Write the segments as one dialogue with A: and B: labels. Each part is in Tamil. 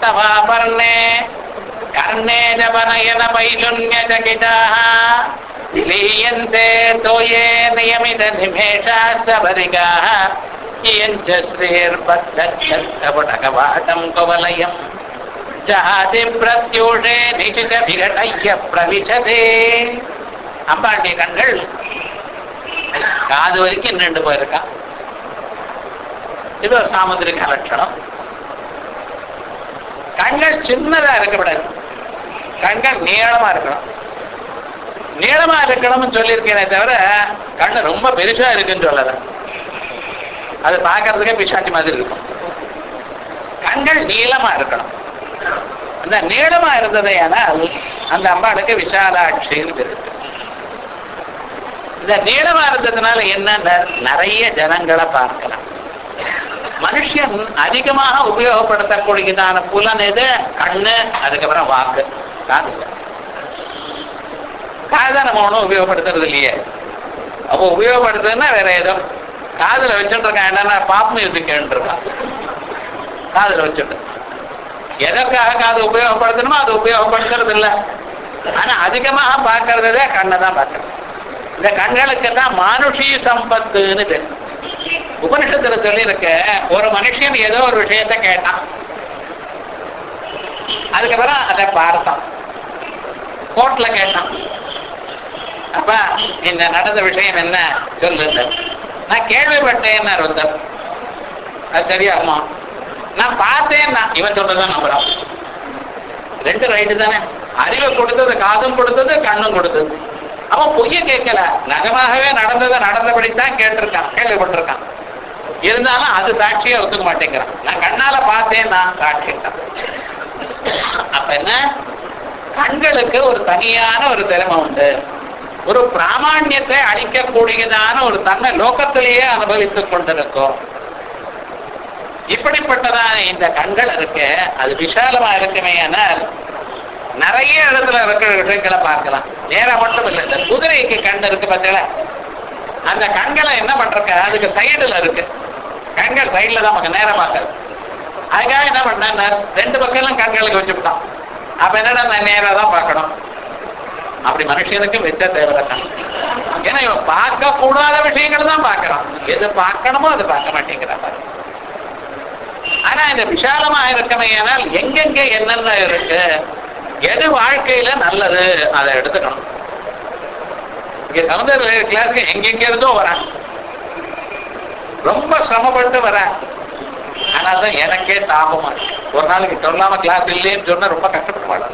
A: தவாபர்ணே கர்ணே ஜபனயன பைலுன்ய ஜகிதாः விலீயந்தே தோயே நியமித நிமேஷா சபரிகாः இயஞ்ச ஸ்ரீர்பத்தச்சந்தபடகவாடம் குவலயம் ஜாதி பிரத்யூஷே நிசித விகடைய பிரவிசதே அம்பாண்டிய கண்கள் காது வரைக்கும் நின்று போயிருக்கான் இது ஒரு சாமுத்திரிக லட்சணம் கண்கள் சின்னதா இருக்கக்கூடாது கண்கள் நீளமா இருக்கணும் நீளமா இருக்கணும்னு சொல்லியிருக்கேனே தவிர கண்ணு ரொம்ப பெருசா இருக்குன்னு சொல்லல அது பார்க்கறதுக்கே பிசாச்சி மாதிரி இருக்கும் கண்கள் நீளமா இருக்கணும் அந்த நீளமா இருந்ததே ஆனால் அந்த அம்பாளுக்கு விஷாலாட்சின்னு பேரு இந்த நீளமா இருந்ததுனால என்ன நிறைய ஜனங்களை பார்க்கலாம் மனுஷன் அதிகமாக உபயோகப்படுத்தக்கூடியதான புலன் எது கண்ணு அதுக்கப்புறம் வாக்கு காது காதை நம்ம ஒன்றும் உபயோகப்படுத்துறது இல்லையே அப்போ உபயோகப்படுத்துறதுன்னா வேற ஏதோ காதுல வச்சுட்டு இருக்கான் என்னன்னா பாப் மியூசிக் இருக்கான் காதுல வச்சுட்டு எதற்காக காது உபயோகப்படுத்தணுமோ அது உபயோகப்படுத்துறது இல்லை ஆனா அதிகமாக பார்க்கறதே கண்ணை தான் பார்க்கறது இந்த கண்களுக்கு தான் மானுஷி சம்பத்துன்னு பேர் உபனிஷத்துல சொல்லியிருக்க ஒரு மனுஷன் ஏதோ ஒரு விஷயத்த கேட்டான் அதுக்கப்புறம் அதை பார்த்தான் கோர்ட்ல கேட்டான் அப்ப இந்த நடந்த விஷயம் என்ன சொல்லுங்க நான் கேள்விப்பட்டேன் ஒருத்தர் அது சரியாகுமா நான் பார்த்தேன்னா இவன் சொல்றதான் நம்புறான் ரெண்டு ரைட்டு தானே அறிவை கொடுத்தது காதும் கொடுத்தது கண்ணும் கொடுத்தது அவன் பொய்ய கேட்கல நகமாகவே நடந்ததை நடந்தபடித்தான் கேட்டிருக்கான் கேள்விப்பட்டிருக்கான் இருந்தாலும் அது சாட்சியை ஒத்துக்க மாட்டேங்கிறான் நான் கண்ணால பார்த்தேன் நான் சாட்சிட்டான் அப்ப என்ன கண்களுக்கு ஒரு தனியான ஒரு திறமை உண்டு ஒரு பிராமணியத்தை அளிக்கக்கூடியதான ஒரு தன்மை லோகத்திலேயே அனுபவித்துக் கொண்டிருக்கும் இப்படிப்பட்டதான இந்த கண்கள் இருக்கு அது விசாலமா இருக்குமே ஆனால் நிறைய இடத்துல இருக்கிற விஷயங்களை பார்க்கலாம் நேரா மட்டும் இல்லை இந்த குதிரைக்கு கண் இருக்கு பார்த்தீங்களா அந்த கண்களை என்ன பண்றக்க அதுக்கு சைடுல இருக்கு கண்கள் சைடுல தான் பார்க்க நேரம் பார்க்கறது அதுக்காக என்ன பண்ண ரெண்டு பக்கம் கண்களுக்கு வச்சுவிட்டான் அப்ப என்னடா நான் நேரா தான் பார்க்கணும் அப்படி மனுஷனுக்கு வச்ச தேவைதான் ஏன்னா இவன் பார்க்க கூடாத விஷயங்கள் தான் பார்க்கறான் எது பார்க்கணுமோ அது பார்க்க மாட்டேங்கிறான் பாரு. ஆனா இந்த விசாலமா இருக்கமே ஏனால் எங்கெங்க என்னென்ன இருக்கு எது வாழ்க்கையில நல்லது அதை எடுத்துக்கணும் இங்க சமுதாய கிளாஸுக்கு எங்கெங்க இருந்தோ வரான் ரொம்ப சிரமப்பட்டு வரேன் ஆனால்தான் எனக்கே தாபமா இருக்கு ஒரு நாளைக்கு சொல்லாம கிளாஸ் இல்லைன்னு சொன்னா ரொம்ப கஷ்டப்படுவாள்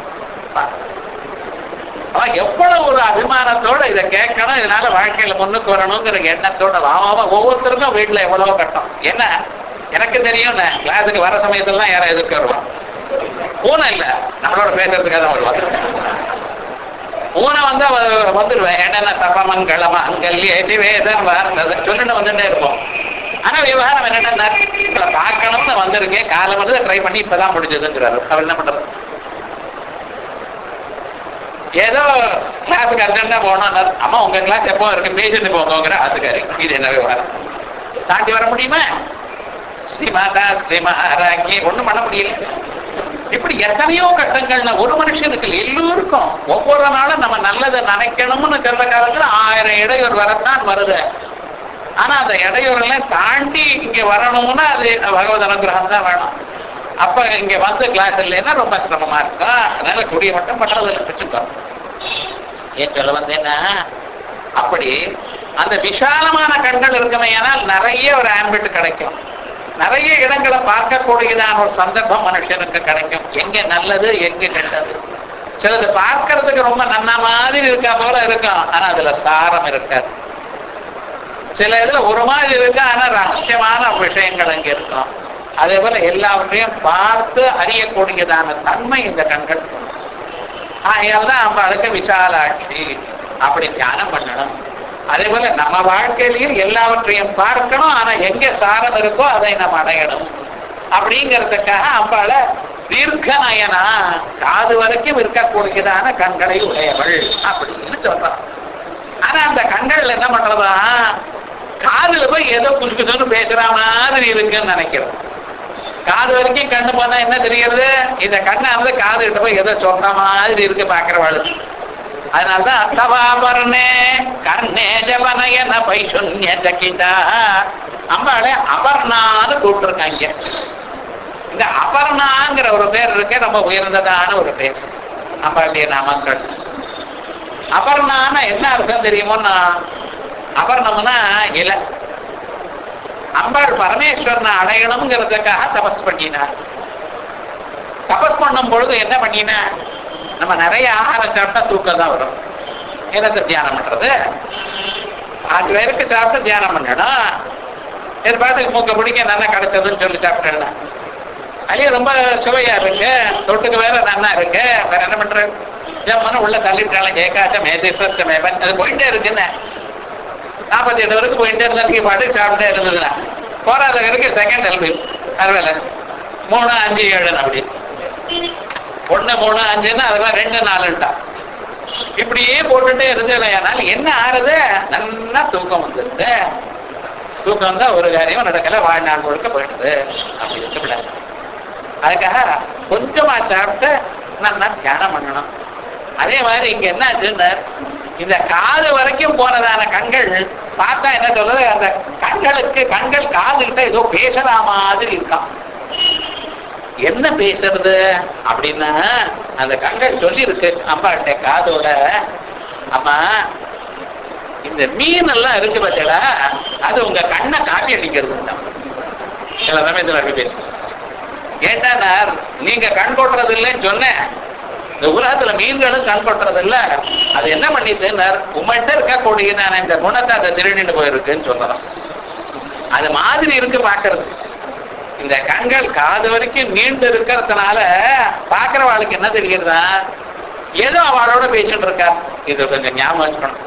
A: அவன் எவ்வளவு ஒரு அபிமானத்தோட இதை கேட்கணும் இதனால வாழ்க்கையில முன்னுக்கு வரணுங்கிற எண்ணத்தோட வாமாம ஒவ்வொருத்தருக்கும் வீட்டுல எவ்வளவோ கட்டம் என்ன எனக்கு தெரியும் கிளாஸுக்கு வர சமயத்துல யாரும் எதிர்க்க வருவான் பூனை இல்ல நம்மளோட பேசுறதுக்காக தான் வருவாங்க பூனை வந்து அவ வந்துடுவேன் என்னென்ன சபமங்கலம் அங்கல்யே சிவேதன் வார்ந்தது சொல்லிட்டு வந்துட்டே இருப்போம் ஆனா விவகாரம் என்னன்னா இப்ப பார்க்கணும்னு வந்திருக்கேன் காலம் வந்து ட்ரை பண்ணி இப்பதான் முடிஞ்சதுங்கிறாரு அவர் என்ன பண்றது ஏதோ கிளாஸுக்கு அர்ஜென்டா போனோம் அம்மா உங்க கிளாஸ் எப்போ இருக்கு பேசிட்டு போங்கிற ஆத்துக்காரி இது என்ன விவகாரம் தாண்டி வர முடியுமா ஸ்ரீமாதா ஸ்ரீ மகாராஜி ஒண்ணும் பண்ண முடியல இப்படி எத்தனையோ கட்டங்கள்ல ஒரு மனுஷனுக்கு இல்ல, எல்லோருக்கும் ஒவ்வொரு நாளும் நம்ம நல்லதை நினைக்கணும்னு சொல்ற காலத்துல ஆயிரம் இடையூறு வரத்தான் வருது ஆனா அந்த இடையூறெல்லாம் தாண்டி இங்க வரணும்னா அது பகவத் அனுகிரகம் தான் வேணும் அப்ப இங்க வந்து கிளாஸ் இல்லைன்னா ரொம்ப சிரமமா இருக்கும் அதனால குடிய மட்டும் பண்றது இல்லை வச்சுக்கோ ஏன் சொல்ல வந்தேன்னா அப்படி அந்த விசாலமான கண்கள் இருக்குமே ஆனால் நிறைய ஒரு ஆம்பிட் கிடைக்கும் நிறைய இடங்களை பார்க்கக்கூடியதான ஒரு சந்தர்ப்பம் மனுஷனுக்கு கிடைக்கும் எங்க நல்லது எங்க கெட்டது சிலது பார்க்கறதுக்கு ரொம்ப நன்ன மாதிரி இருக்கா போல இருக்கும் ஆனா அதுல சாரம் இருக்காது சில இதுல ஒரு மாதிரி இருக்கு ஆனா ரகசியமான விஷயங்கள் அங்க இருக்கும் அதே போல எல்லாவற்றையும் பார்த்து அறியக்கூடியதான தன்மை இந்த கண்கள் ஆகையால் தான் நம்மளுக்கு விசாலாட்சி அப்படி தியானம் பண்ணணும் அதே போல நம்ம வாழ்க்கையிலையும் எல்லாவற்றையும் பார்க்கணும் ஆனா எங்க சாரம் இருக்கோ அதை நம்ம அடையணும் அப்படிங்கிறதுக்காக அம்பாள தீர்க்க நயனா காது வரைக்கும் இருக்கக்கூடியதான கண்களை உடையவள் அப்படின்னு சொல்றான் ஆனா அந்த கண்கள் என்ன பண்றதா காதுல போய் ஏதோ குசுக்குசுன்னு பேசுற மாதிரி இருக்குன்னு நினைக்கிறோம் காது வரைக்கும் கண்ணு போனா என்ன தெரிகிறது இந்த கண்ணானது காது கிட்ட போய் ஏதோ சொன்ன மாதிரி இருக்கு பாக்குறவாளு அதனாலதான் அத்தவாபரணே கண்ணே ஜவனயன பைசுன்ய சகிதா அம்பாளே அபர்ணான்னு கூப்பிட்டுருக்காங்க இந்த அபர்ணாங்கிற ஒரு பேர் இருக்கு ரொம்ப உயர்ந்ததான ஒரு பேர் அம்பாளுடைய நாமங்கள் அபர்ணான என்ன அர்த்தம் தெரியுமோன்னா அபர்ணம்னா இலை அம்பாள் பரமேஸ்வரனை அடையணுங்கிறதுக்காக தபஸ் பண்ணினார் தபஸ் பண்ணும் பொழுது என்ன பண்ணினா நம்ம நிறைய ஆகாரம் சாப்பிட்டா தூக்கம் தான் வரும் என்னத்தை தியானம் பண்றது அது பேருக்கு சாப்பிட்டு தியானம் பண்ணணும் இது பாட்டுக்கு மூக்க பிடிக்க நல்லா கிடைச்சதுன்னு சொல்லி சாப்பிட்டேன் அதுலயும் ரொம்ப சுவையா இருக்கு தொட்டுக்கு வேற நல்லா இருக்கு வேற என்ன பண்ற ஜம்மனு உள்ள தள்ளிட்டாலும் ஏகாச்சம் மேதேஸ்வரம் மேவன் அது போயிட்டே இருக்குன்னு நாற்பத்தி எட்டு வரைக்கும் போயிட்டே இருந்தாலும் பாட்டு சாப்பிட்டே இருந்ததுன்னா போராதவருக்கு செகண்ட் எல்பி அதுவேல மூணு அஞ்சு ஏழு அப்படி ஒண்ணு மூணு அஞ்சுன்னா அதெல்லாம் ரெண்டு நாலுட்டா இப்படியே போட்டுட்டே இருந்ததுனால என்ன ஆறுது நல்லா தூக்கம் வந்துருது தூக்கம் தான் ஒரு காரியம் நடக்கல வாழ்நாள் முழுக்க போயிடுது அப்படி இருக்கக்கூடாது அதுக்காக கொஞ்சமா சாப்பிட்டு நல்லா தியானம் பண்ணணும் அதே மாதிரி இங்க என்ன ஆச்சுன்னா இந்த காது வரைக்கும் போனதான கண்கள் பார்த்தா என்ன சொல்றது அந்த கண்களுக்கு கண்கள் காதுகிட்ட ஏதோ பேசுற மாதிரி இருக்கான் என்ன பேசுறது அப்படின்னா அந்த கண்கள் சொல்லி இருக்கு அம்பாட்ட காதோட அம்மா இந்த மீன் எல்லாம் இருக்கு பார்த்தீங்களா அது உங்க கண்ணை காட்டி அடிக்கிறது தான் சில சமயத்துல அப்படி பேசு ஏன்னா நீங்க கண் கொட்டுறது இல்லைன்னு சொன்னேன் இந்த உலகத்துல மீன்களும் கண் கொட்டுறது இல்ல அது என்ன பண்ணிட்டுன்னார் உங்கள்கிட்ட இருக்கக்கூடிய நான் இந்த குணத்தை அதை திருடிட்டு போயிருக்குன்னு சொல்லலாம் அது மாதிரி இருக்கு பாக்குறது இந்த கண்கள் காது வரைக்கும் நீண்டு இருக்கிறதுனால பாக்குறவாளுக்கு என்ன தெரிகிறதா ஏதோ அவளோட பேசிட்டு இருக்கா இது கொஞ்சம் ஞாபகம் வச்சுக்கணும்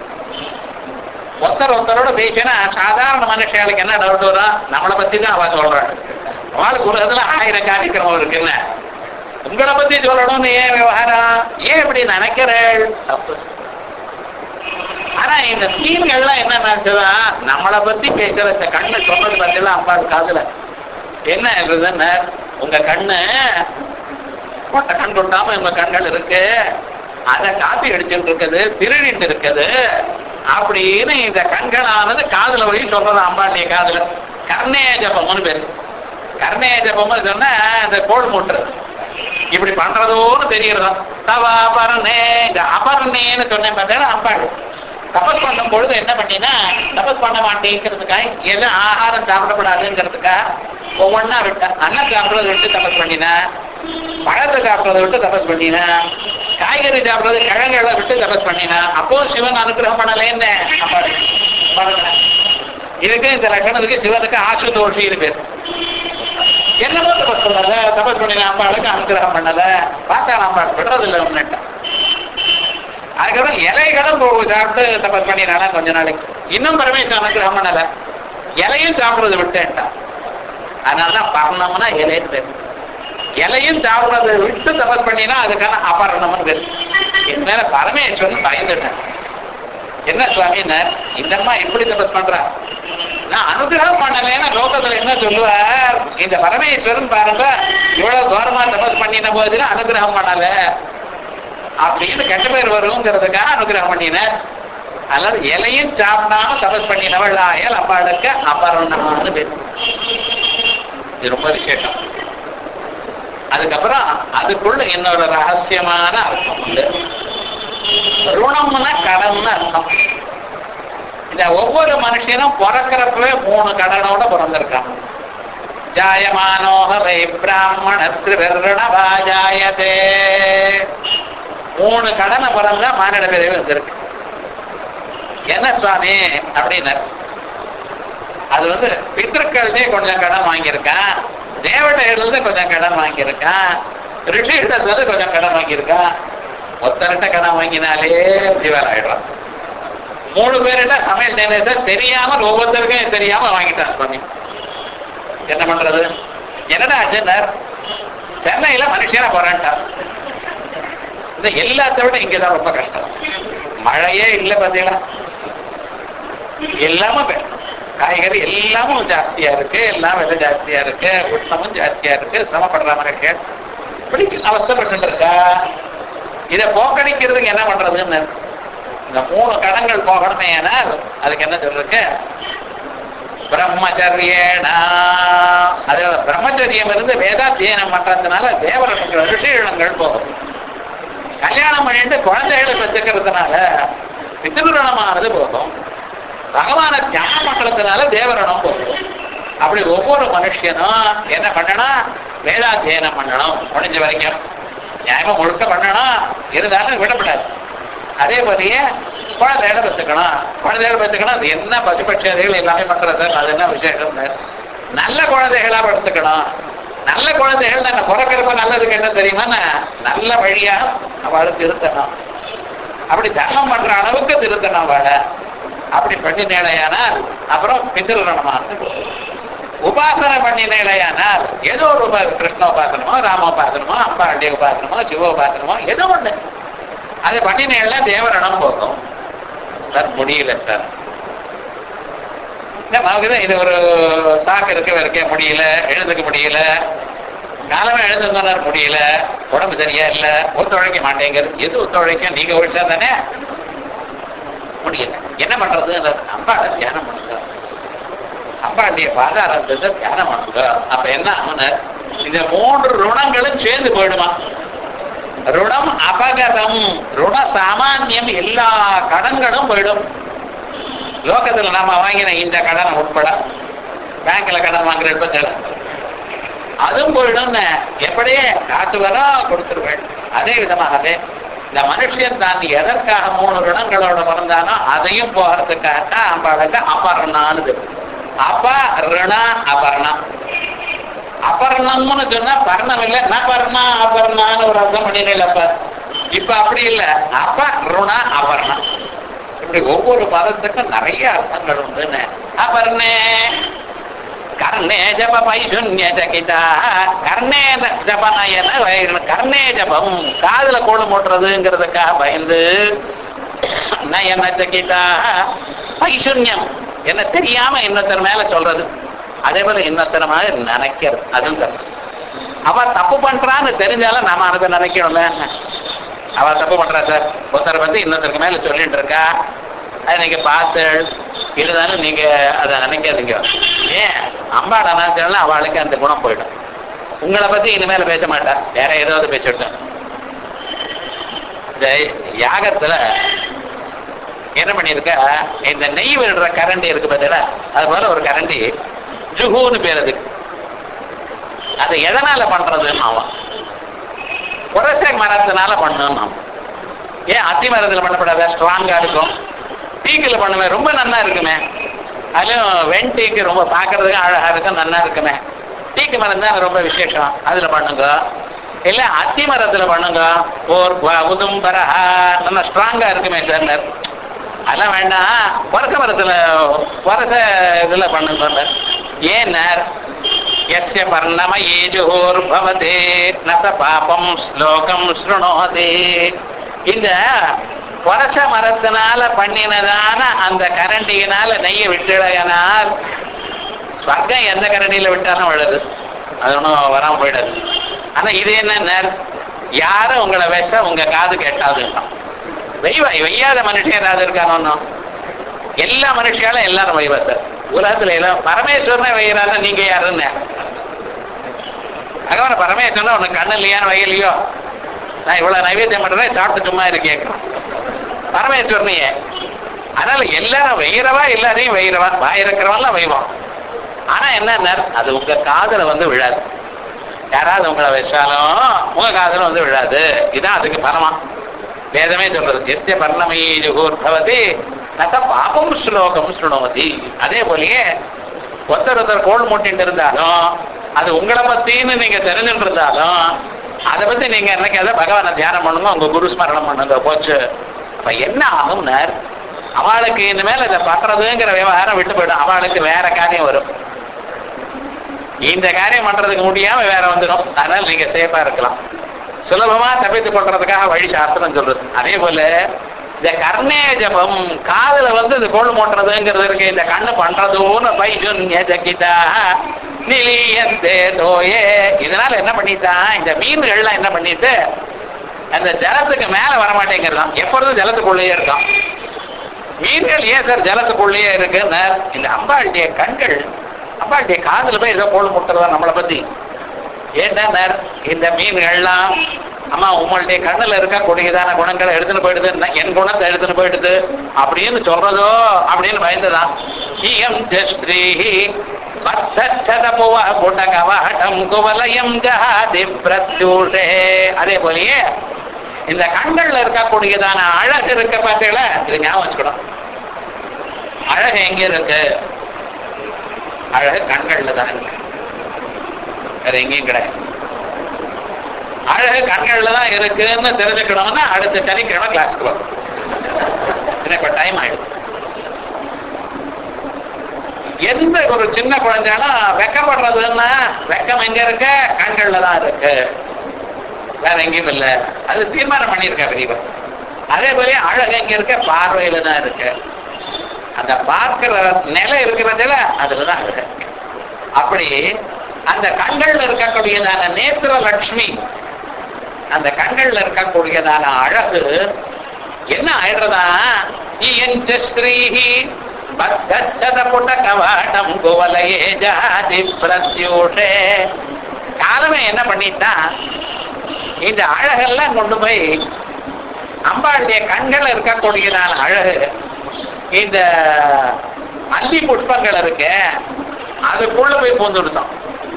A: ஒருத்தர் ஒருத்தரோட பேசினா சாதாரண மனுஷங்களுக்கு என்ன டவுட் வரும் நம்மளை பத்தி தான் அவ சொல்றாள் அவளுக்கு உலகத்துல ஆயிரம் காரியக்கிரமம் இருக்குல்ல உங்களை பத்தி சொல்லணும்னு ஏன் விவகாரம் ஏன் இப்படி நினைக்கிறேள் தப்பு ஆனா இந்த மீன்கள்லாம் என்ன நினைச்சதா நம்மளை பத்தி பேசுற இந்த கண்ணு சொன்னது பத்திலாம் அம்பாள் காதுல என்ன இருக்குதுன்னு உங்க கண்ணு கொட்ட கண் கொட்டாம உங்க கண்கள் இருக்கு அதை காப்பி அடிச்சுட்டு இருக்குது திருடிட்டு இருக்குது அப்படின்னு இந்த கண்களானது காதுல வழி சொல்றது அம்பாண்டிய காதுல கர்ணேய ஜபம்னு பேரு கர்ணேய ஜபம்னு சொன்னா இந்த கோல் மூட்டுறது இப்படி பண்றதோன்னு தெரியறதா தவா அபர்ணே இந்த அபர்ணேன்னு சொன்னேன் பார்த்தா அம்பாள் தபஸ் பண்ணும் பொழுது என்ன பண்ணினா தபஸ் பண்ண மாட்டேங்கிறதுக்காக எதுவும் ஆகாரம் சாப்பிடக்கூடாதுங்கிறதுக்காக ஒவ்வொன்னா விட்டா அன்னம் சாப்பிடுறதை விட்டு தபஸ் பண்ணினா பழத்தை சாப்பிடுறதை விட்டு தபஸ் பண்ணினா காய்கறி சாப்பிடுறது கிழங்குகளை விட்டு தபஸ் பண்ணினா அப்போ சிவன் அனுகிரகம் பண்ணலேன்னு அம்பாள் பாருங்க இதுக்கு இந்த லட்சணத்துக்கு சிவனுக்கு ஆசுதோஷின்னு பேர் என்னமோ தபஸ் பண்ணல தபஸ் பண்ணின அம்பாளுக்கு அனுகிரகம் பண்ணல பார்த்தா அம்பாள் விடுறதில்லை முன்னிட்ட அதுக்கப்புறம் இலைகளும் போ- சாப்பிட்டு தபஸ் பண்ணினால கொஞ்ச நாளைக்கு இன்னும் பரமேஸ்வரன் அனுகிரகம் பண்ணல இலையும் சாப்பிடுறது விட்டேன்டா அதனாலதான் பரணம்னா இலைன்னு பேர் இலையும் சாப்பிடுறதை விட்டு தபஸ் பண்ணினா அதுக்கான அபரணம்னு பேர் என் மேல பரமேஸ்வரன் பயந்துட்டேன் என்ன சுவாமின்னார் இந்த அம்மா எப்படி தபஸ் பண்றா நான் அனுகிரகம் பண்ணலைன்னா லோகத்துல என்ன சொல்லுவார் இந்த பரமேஸ்வரன் பாருங்க இவ்வளவு தூரமா தபஸ் பண்ணின போதிலும் அனுகிரகம் பண்ணல அப்படின்னு கெட்ட பேர் வருங்கிறதுக்காக அனுகிரகம் பண்ணினார் அல்லது இலையும் சாப்பிடாம தபஸ் பண்ணினவள் ஆயல் அம்பாளுக்கு அபரணம்னு பேர் இது ரொம்ப விசேஷம் அதுக்கப்புறம் அதுக்குள்ள இன்னொரு ரகசியமான அர்த்தம் உண்டு ருணம்னா கடன்னு அர்த்தம் இந்த ஒவ்வொரு மனுஷனும் பிறக்கிறப்பவே மூணு கடனோட பிறந்திருக்கான் ஜாயமானோக வை பிராமண திருவருணவாஜாயதே மூணு கடனை பிறந்தா மானிட பிறகு வந்திருக்கு என்ன சுவாமி அப்படின்னாரு அது வந்து பித்திருக்கள்டே கொஞ்சம் கடன் வாங்கியிருக்கான் தேவதையிலிருந்து கொஞ்சம் கடன் வாங்கியிருக்கான் ரிஷிகிட்ட கொஞ்சம் கடன் வாங்கியிருக்கான் ஒத்தர்கிட்ட கடன் வாங்கினாலே ஜீவன் ஆயிடுறான் மூணு பேர்கிட்ட சமையல் நேரத்தை தெரியாம ஒவ்வொருத்தருக்கும் தெரியாம வாங்கிட்டான் சுவாமி என்ன பண்றது என்னடா அஜனர் சென்னையில மனுஷனா போறான்ட்டான் இந்த எல்லாத்த விட இங்கதான் ரொம்ப கஷ்டம் மழையே இல்லை பாத்தீங்களா எல்லாமே பெ- காய்கறி எல்லாமும் ஜாஸ்தியா இருக்கு எல்லாம் விலை ஜாஸ்தியா இருக்கு உஷ்ணமும் ஜாஸ்தியா இருக்கு சிரமப்படுற மாதிரி இப்படி அவஸ்தப்பட்டு இருக்கா இதை போக்கடிக்கிறதுக்கு என்ன பண்றதுன்னு இந்த மூணு கடன்கள் போகணுமே ஆனால் அதுக்கு என்ன சொல்றதுக்கு பிரம்மச்சரியேனா அது பிரம்மச்சரியம் இருந்து வேதாத்தியனம் பண்றதுனால தேவரங்கள் ரிஷிகளங்கள் போகும் கல்யாணம் பண்ணிட்டு குழந்தைகளை பெற்றுக்கிறதுனால பித்திருணமானது போகும் பகவான தியானம் பண்றதுனால தேவரணம் போகும் அப்படி ஒவ்வொரு மனுஷனும் என்ன பண்ணணும் வேதாத்தியனம் பண்ணணும் முடிஞ்ச வரைக்கும் நியாயமா முழுக்க பண்ணணும் இருந்தாலும் விடப்படாது அதே மாதிரியே குழந்தைகளை பெற்றுக்கணும் குழந்தைகளை பெற்றுக்கணும் அது என்ன பசுபட்சியாதிகள் எல்லாமே பண்றது அது என்ன விசேஷம் நல்ல குழந்தைகளா படுத்துக்கணும் நல்ல குழந்தைகள் நாங்க பிறக்கிறப்ப நல்லதுக்கு என்ன தெரியுமா நல்ல வழியா அவளுக்கு இருக்கணும் அப்படி தர்மம் பண்ற அளவுக்கு திருத்தணும் அவளை அப்படி பண்ணினேலையானால் அப்புறம் பிதிருணமானது உபாசனை பண்ணினேலையானால் ஏதோ ஒரு உபா கிருஷ்ண உபாசனமோ ராம உபாசனமோ அம்பாண்டி உபாசனமோ சிவ உபாசனமோ ஏதோ ஒண்ணு அது பண்ணினேன்னா தேவரணம் போகும் சார் முடியல சார் இந்த மாதிரி இது ஒரு சாக்கு இருக்க வைக்க முடியல எழுந்துக்க முடியல காலமே எழுந்துருந்தார் முடியல உடம்பு சரியா இல்ல ஒத்துழைக்க மாட்டேங்குது எது ஒத்துழைக்கும் நீங்க ஒழிச்சா தானே முடியல என்ன பண்றது அம்பாட தியானம் பண்ணுங்க அம்பாண்டிய பாதாரத்தை தியானம் பண்ணுங்க அப்ப என்ன ஆகுன இந்த மூன்று ருணங்களும் சேர்ந்து போயிடுமா ருணம் அபகதம் ருண சாமானியம் எல்லா கடன்களும் போயிடும் லோகத்துல நாம வாங்கின இந்த கடன் உட்பட பேங்க்ல கடன் வாங்குற பட்சம் அதுவும் போயிடும்னு எப்படியே காசு வர கொடுத்துருவேன் அதே விதமாகவே இந்த மனுஷன் தான் எதற்காக மூணு ருணங்களோட பிறந்தானோ அதையும் போகிறதுக்காக அம்பாளுக்கு அபர்ணான்னு அப்ப ருணா அபர்ணம் அபர்ணம்னு சொன்னா பர்ணம் இல்ல நான் பர்ணா அபர்ணான்னு ஒரு அர்த்தம் பண்ணிடலப்ப இப்ப அப்படி இல்ல அப்ப ருணா அபர்ணம் இப்படி ஒவ்வொரு பதத்துக்கும் நிறைய அர்த்தங்கள் உண்டுன்னு அபர்ணே கர்ணே ஜப பைசுன்ய ஜகிதா கர்ணே ஜபனயன கர்ணே ஜபம் காதுல கோடு மூட்டுறதுங்கிறதுக்காக பயந்து நயன ஜகிதா பைசுன்யம் என்ன தெரியாம இன்னொருத்தர் மேல சொல்றது அதே போல இன்னொருத்தர் மாதிரி நினைக்கிறது அதுவும் தப்பு அவ தப்பு பண்றான்னு தெரிஞ்சாலும் நாம அதை நினைக்கணும்ல அவ தப்பு பண்றா சார் ஒருத்தர் வந்து இன்னொருத்தருக்கு மேல சொல்லிட்டு இருக்கா அதை நீங்க பார்த்து இருந்தாலும் நீங்க அதை நினைக்காதீங்க ஏன் அம்பாட நினைச்சாலும் அவளுக்கு அந்த குணம் போயிடும் உங்களை பத்தி இனிமேல பேச மாட்டா வேற ஏதாவது பேசிவிட்டேன் இந்த யாகத்துல என்ன பண்ணிருக்க இந்த நெய் விடுற கரண்டி இருக்கு பார்த்தீங்களா அது போல ஒரு கரண்டி ஜுஹூன்னு பேர் அதுக்கு அது எதனால பண்றதுன்னு அவன் புரசை மரத்தினால பண்ணணும் அவன். ஏன் அத்தி மரத்துல பண்ணப்படாத ஸ்ட்ராங்கா இருக்கும் டீக்கில் பண்ணுவேன் ரொம்ப நல்லா இருக்குமே அதுலயும் வெண் டீக்கு ரொம்ப பார்க்கறதுக்கு அழகா இருக்கும் நல்லா இருக்குமே டீக்கு மரம் தான் ரொம்ப விசேஷம் அதுல பண்ணுங்க இல்ல அத்தி மரத்துல பண்ணுங்க ஓர் உதும்பரா நல்லா ஸ்ட்ராங்கா இருக்குமே சார் அதெல்லாம் வேண்டாம் பொறக்க மரத்துல பொறச இதுல பண்ணுங்க ஏன்னார் எஸ்ய பர்ணம ஏஜுகோர்பவதே நச பாபம் ஸ்லோகம் ஸ்ருணோதே இந்த பொரச மரத்தினால பண்ணினதான அந்த கரண்டியினால நெய்யை விட்டுடையனால் ஸ்வர்க்கம் எந்த கரண்டியில விட்டாலும் விழுது அது ஒன்றும் வராம போயிடாது ஆனா இது என்ன யாரும் உங்களை விஷ உங்க காது கேட்டாதுன்றான் வெய்வா வெய்யாத மனுஷன் ஏதாவது இருக்கானோ எல்லா மனுஷாலும் எல்லாரும் வைவா சார் உலகத்துல எல்லாம் பரமேஸ்வரனே வைகிறாங்க நீங்க யாருன்னு அகவன பரமேஸ்வரன் உனக்கு கண்ணு இல்லையான்னு வையலையோ நான் இவ்வளவு நைவேத்தியம் பண்றேன் சாப்பிட்டு சும்மா இருக்கேன் பரமேஸ்வரனையே அதனால எல்லாரும் வெயிறவா எல்லாரையும் வெயிறவா வாய் இருக்கிறவன்லாம் வைவான் ஆனா என்ன அது உங்க காதுல வந்து விழாது யாராவது உங்களை வச்சாலும் உங்க காதுல வந்து விழாது இதான் அதுக்கு பரமா வேதமே சொல்றது எஸ்ய பர்ணமயி ஜுகூர்பவதி நச பாபம் ஸ்லோகம் ஸ்ருணோதி அதே போலயே ஒருத்தர் ஒருத்தர் கோல் மூட்டிட்டு இருந்தாலும் அது உங்களை பத்தின்னு நீங்க தெரிஞ்சுட்டு இருந்தாலும் அதை பத்தி நீங்க என்னைக்கு அதை பகவானை தியானம் பண்ணுங்க உங்க குரு ஸ்மரணம் பண்ணுங்க போச்சு அப்ப என்ன ஆகும்னார் அவளுக்கு இனிமேல் இதை பண்றதுங்கிற விவகாரம் விட்டு போயிடும் அவளுக்கு வேற காரியம் வரும் இந்த காரியம் பண்றதுக்கு முடியாம வேற வந்துடும் அதனால நீங்க சேஃபா இருக்கலாம் சுலபமா தப்பித்து கொள்றதுக்காக வழி சாஸ்திரம் சொல்றது அதே போல இந்த கர்ணே ஜபம் காதுல வந்து இந்த கோல் மூட்டுறதுங்கிறது இருக்கு இந்த கண்ணு பண்றதுன்னு பைஜுன்ய ஜகிதா நிலியந்தே தோயே இதனால என்ன பண்ணிட்டான் இந்த மீன்கள்லாம் என்ன பண்ணிட்டு அந்த ஜலத்துக்கு மேல வரமாட்டேங்கிறதாம் எப்பொழுதும் ஜலத்துக்குள்ளேயே இருக்கான் மீன்கள் ஏன் சார் ஜலத்துக்குள்ளேயே இருக்குன்னு இந்த அம்பாளுடைய கண்கள் அம்பாளுடைய காதுல போய் ஏதோ கோல் முட்டுறதா நம்மளை பத்தி ஏன்னா இந்த மீன்கள்லாம் அம்மா உங்களுடைய கண்ணுல இருக்க கொடியதான குணங்களை எடுத்துன்னு போயிடுது நான் என் குணத்தை எடுத்துன்னு போயிடுது அப்படின்னு சொல்றதோ அப்படின்னு பயந்துதான் ஈயம் ஜஸ்ரீஹி பத்தச்சதபுவ புடகவாடம் குவலயம் ஜஹாதி பிரத்யூஷே அதே போலயே இந்த கண்கள்ல இருக்கக்கூடியதான அழகு இருக்க பார்த்தீங்களா இது ஞாபகம் வச்சுக்கணும் அழகு எங்க இருக்கு அழகு கண்கள்ல தான் இருக்கு வேற எங்கேயும் கிடையாது அழகு கண்கள்ல தான் இருக்குன்னு தெரிஞ்சுக்கணும்னா அடுத்த சனிக்கிழமை கிளாஸ்க்கு வரும் ஏன்னா இப்ப டைம் ஆயிடும் எந்த ஒரு சின்ன குழந்தைகளும் வெக்கப்படுறதுன்னா வெக்கம் எங்க இருக்கு கண்கள்ல தான் இருக்கு வேற எங்கேயும் இல்ல அது தீர்மானம் பண்ணியிருக்க பெரியவர் அதே போல அழகு எங்க இருக்க பார்வையில தான் இருக்கு அந்த பார்க்கிற நிலை இருக்கிறதுல அதுலதான் அழகு அப்படி அந்த கண்கள்ல இருக்கக்கூடியதான நேத்திர லட்சுமி அந்த கண்கள்ல இருக்கக்கூடியதான அழகு என்ன ஆயிடுறதா ஸ்ரீஹி பத்தச்சத புட்ட கவாடம் குவலையே ஜாதி பிரத்யூஷே காலமே என்ன பண்ணிட்டான் இந்த அழகெல்லாம் கொண்டு போய் அம்பாளுடைய கண்கள் இருக்கக்கூடியதான அழகு இந்த அல்லி புஷ்பங்கள் இருக்கு அதுக்குள்ள போய் பூந்துடுத்தோம்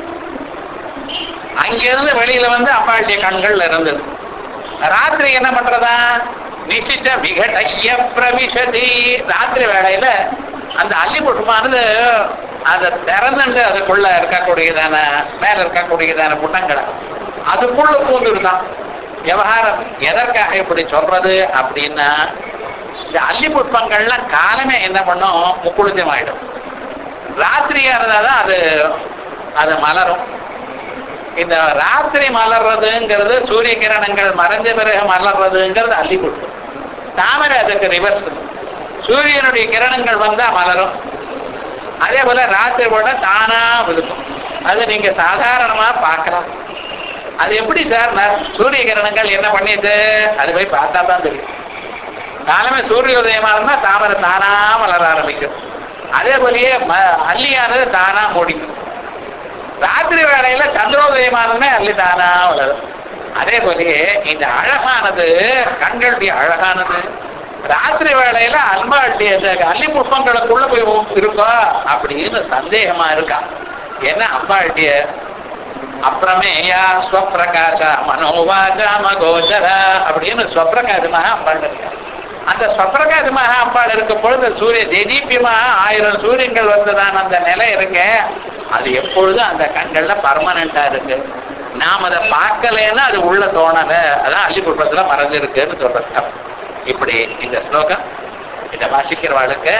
A: அங்கிருந்து வெளியில வந்து அம்பாளுடைய கண்கள் இருந்தது ராத்திரி என்ன பண்றதா நிசிச்ச விகடைய பிரவிசதி ராத்திரி வேளையில அந்த அல்லி புஷ்பமானது அதை திறந்துட்டு அதுக்குள்ள இருக்கக்கூடியதான மேல இருக்கக்கூடியதான புட்டங்களை அதுக்குள்ள பூந்துருதான் விவகாரம் எதற்காக இப்படி சொல்றது அப்படின்னா இந்த அல்லி புஷ்பங்கள்லாம் காலமே என்ன பண்ணும் முக்குளிச்சம் ஆயிடும் ராத்திரியா இருந்தாதான் அது அது மலரும் இந்த ராத்திரி மலர்றதுங்கிறது சூரிய கிரணங்கள் மறைஞ்ச பிறகு மலர்றதுங்கிறது அல்லி புஷ்பம் தாமரை அதுக்கு ரிவர்ஸ் சூரியனுடைய கிரணங்கள் வந்தா மலரும் அதே போல ராத்திரி போல தானா விழுக்கும் அது நீங்க சாதாரணமா பார்க்கலாம் அது எப்படி சார் நான் சூரிய கிரணங்கள் என்ன பண்ணிது அது போய் பார்த்தா தான் தெரியும் காலமே சூரிய உதயமா இருந்தா தாமரை தானா மலர ஆரம்பிக்கும் அதே போலயே ம- அல்லியானது தானா மூடிக்கும் ராத்திரி வேளையில சந்திரோதயமானதுமே அல்லி தானா வளரும் அதே போலயே இந்த அழகானது கண்களுடைய அழகானது ராத்திரி வேளையில அல்பாளுடைய இந்த அல்லி புஷ்பங்களுக்குள்ள போய் இருக்கா அப்படின்னு சந்தேகமா இருக்கா ஏன்னா அம்பாளுடைய அப்புறமேயா ஸ்வப்பிரகாச மனோவாசா மகோச்சர அப்படின்னு ஸ்வப்பிரகாசமாக அம்பாள் இருக்கா அந்த ஸ்வப்பிரகாசமாக அம்பாள் இருக்கும் பொழுது சூரிய தேதீபியமாக ஆயிரம் சூரியங்கள் வந்ததான அந்த நிலை இருக்கு அது எப்பொழுதும் அந்த கண்கள்ல பர்மனண்டா இருக்கு நாம் அதை பார்க்கலைன்னா அது உள்ள தோணல அதான் அள்ளி புஷ்பத்துல மறைஞ்சிருக்குன்னு சொல்றது இப்படி இந்த ஸ்லோகம் இதை வாசிக்கிறவாளுக்கு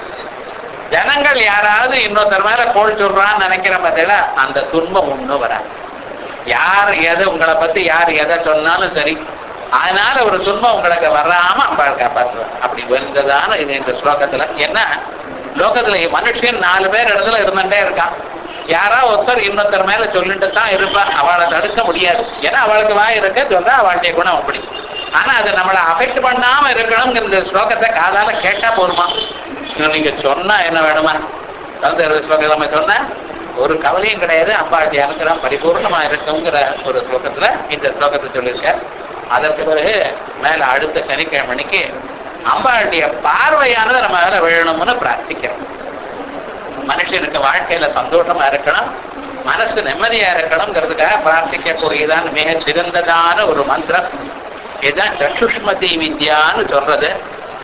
A: ஜனங்கள் யாராவது இன்னொருத்தர் மேல கோல் சொல்றான்னு நினைக்கிற பார்த்தீங்களா அந்த துன்பம் ஒண்ணும் வராது யார் எது உங்களை பத்தி யார் எதை சொன்னாலும் சரி அதனால ஒரு துன்பம் உங்களுக்கு வராம அம்பாள் காப்பாற்றுவார் அப்படி வந்ததான இது இந்த ஸ்லோகத்துல என்ன லோகத்துல மனுஷன் நாலு பேர் இடத்துல இருந்துட்டே இருக்கான் யாரா ஒருத்தர் இன்னொருத்தர் மேல சொல்லிட்டு தான் இருப்பா அவளை தடுக்க முடியாது ஏன்னா அவளுக்கு வாய் இருக்க சொல்றா அவளுடைய குணம் அப்படி ஆனா அதை நம்மளை அஃபெக்ட் பண்ணாம இருக்கணுங்கிற இந்த ஸ்லோகத்தை காதால கேட்டா போதுமா இன்னும் நீங்க சொன்னா என்ன வேணுமா வந்து ஸ்லோகம் நம்ம சொன்ன ஒரு கவலையும் கிடையாது அம்பாளுடைய அனுகிரகம் பரிபூர்ணமா இருக்குங்கிற ஒரு ஸ்லோகத்துல இந்த ஸ்லோகத்தை சொல்லியிருக்கார் அதற்கு பிறகு மேல அடுத்த சனிக்கிழமைக்கு அம்பாளுடைய பார்வையானது நம்ம மேல விழணும்னு பிரார்த்திக்கிறோம் மனுஷனுக்கு வாழ்க்கையில சந்தோஷமா இருக்கணும் மனசு நிம்மதியா இருக்கணுங்கிறதுக்காக பிரார்த்திக்கக்கூடியதான் மிக சிறந்ததான ஒரு மந்திரம் இதுதான் சற்றுஷ்மதி வித்யான்னு சொல்றது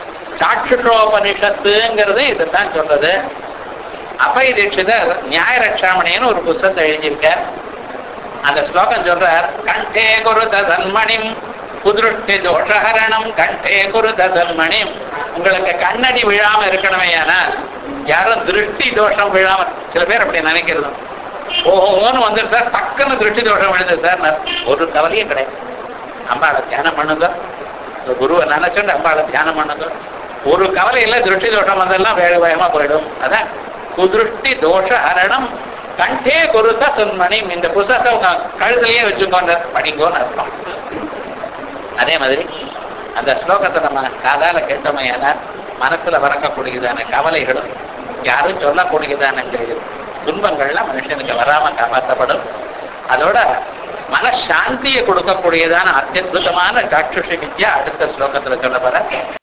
A: சாட்சுஷோபனிஷத்துங்கிறது இதுதான் சொல்றது அப்பை தீட்சிதர் நியாய ரட்சாமணின்னு ஒரு புஸ்தகத்தை எழுதியிருக்கார் அந்த ஸ்லோகம் சொல்றார் கண்டே குரு தன்மணிம் புதுருஷ்டி தோஷஹரணம் கண்டே குரு தன்மணிம் உங்களுக்கு கண்ணடி விழாம இருக்கணுமே ஆனால் யாரும் திருஷ்டி தோஷம் விழாம சில பேர் அப்படி நினைக்கிறது ஓஹோன்னு வந்துரு சார் டக்குன்னு திருஷ்டி தோஷம் விழுது சார் நான் ஒரு கவலையும் கிடையாது அம்பாளை தியானம் பண்ணுங்க இந்த குருவை நினைச்சுட்டு அம்பாளை தியானம் பண்ணதும் ஒரு கவலையில திருஷ்டி தோஷம் வந்தெல்லாம் வேக வேகமா போயிடும் அதான் குதிருஷ்டி தோஷ ஹரணம் கண்டே குருத்த சொன்மணி இந்த புஸ்தகத்தை உங்க கழுத்துலயே வச்சுக்கோங்க படிங்கோன்னு அர்த்தம் அதே மாதிரி அந்த ஸ்லோகத்தை நம்ம காதால கேட்டோமையான மனசுல வரக்கக்கூடியதான கவலைகளும் யாரும் சொல்லக்கூடியதான துன்பங்கள்லாம் மனுஷனுக்கு வராம காப்பாற்றப்படும் அதோட மனசாந்தியை கொடுக்கக்கூடியதான அத்தியுதமான சாட்சுஷி வித்யா அடுத்த ஸ்லோகத்துல சொல்ல போற